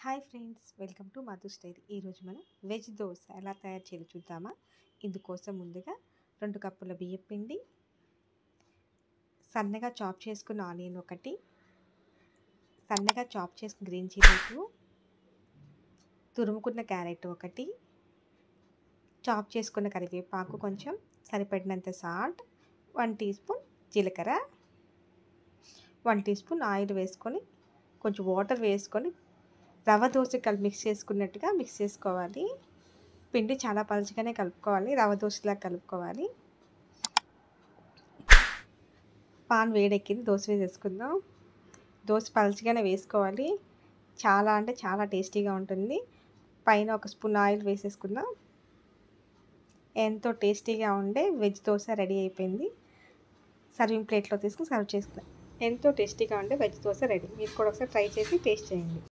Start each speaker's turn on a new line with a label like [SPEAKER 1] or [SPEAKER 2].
[SPEAKER 1] hi friends welcome to Madhu's diary ఈరోజు మనం veg dosa ఎలా తయారు చేయాలో చూద్దామా ఇందుకోసం ముందుగా రెండు కప్పుల బియ్యం పిండి సన్నగా చాప్ చేసుకున్న ఆనియన్ ఒకటి సన్నగా చాప్ చేసుకున్న గ్రీన్ చిల్లీస్ తురుముకున్న క్యారెట్ ఒకటి చాప్ చేసుకున్న కరివేపాకు కొంచెం సరిపడినంత సాల్ట్ వన్ టీ స్పూన్ జీలకర్ర వన్ టీ స్పూన్ ఆయిల్ వేసుకొని కొంచెం వాటర్ వేసుకొని రవ్వ దోశ కలిపి మిక్స్ చేసుకున్నట్టుగా మిక్స్ చేసుకోవాలి పిండి చాలా పలుచగానే కలుపుకోవాలి రవ్వ దోశలా కలుపుకోవాలి పాన్ వేడెక్కింది దోశ వేసేసుకుందాం దోశ పలుచగానే వేసుకోవాలి చాలా అంటే చాలా టేస్టీగా ఉంటుంది పైన ఒక స్పూన్ ఆయిల్ వేసేసుకుందాం ఎంతో టేస్టీగా ఉండే వెజ్ దోశ రెడీ అయిపోయింది సర్వింగ్ ప్లేట్లో తీసుకుని సర్వ్ చేసుకుందాం ఎంతో టేస్టీగా ఉండే వెజ్ దోశ రెడీ మీరు కూడా ఒకసారి ట్రై చేసి టేస్ట్ చేయండి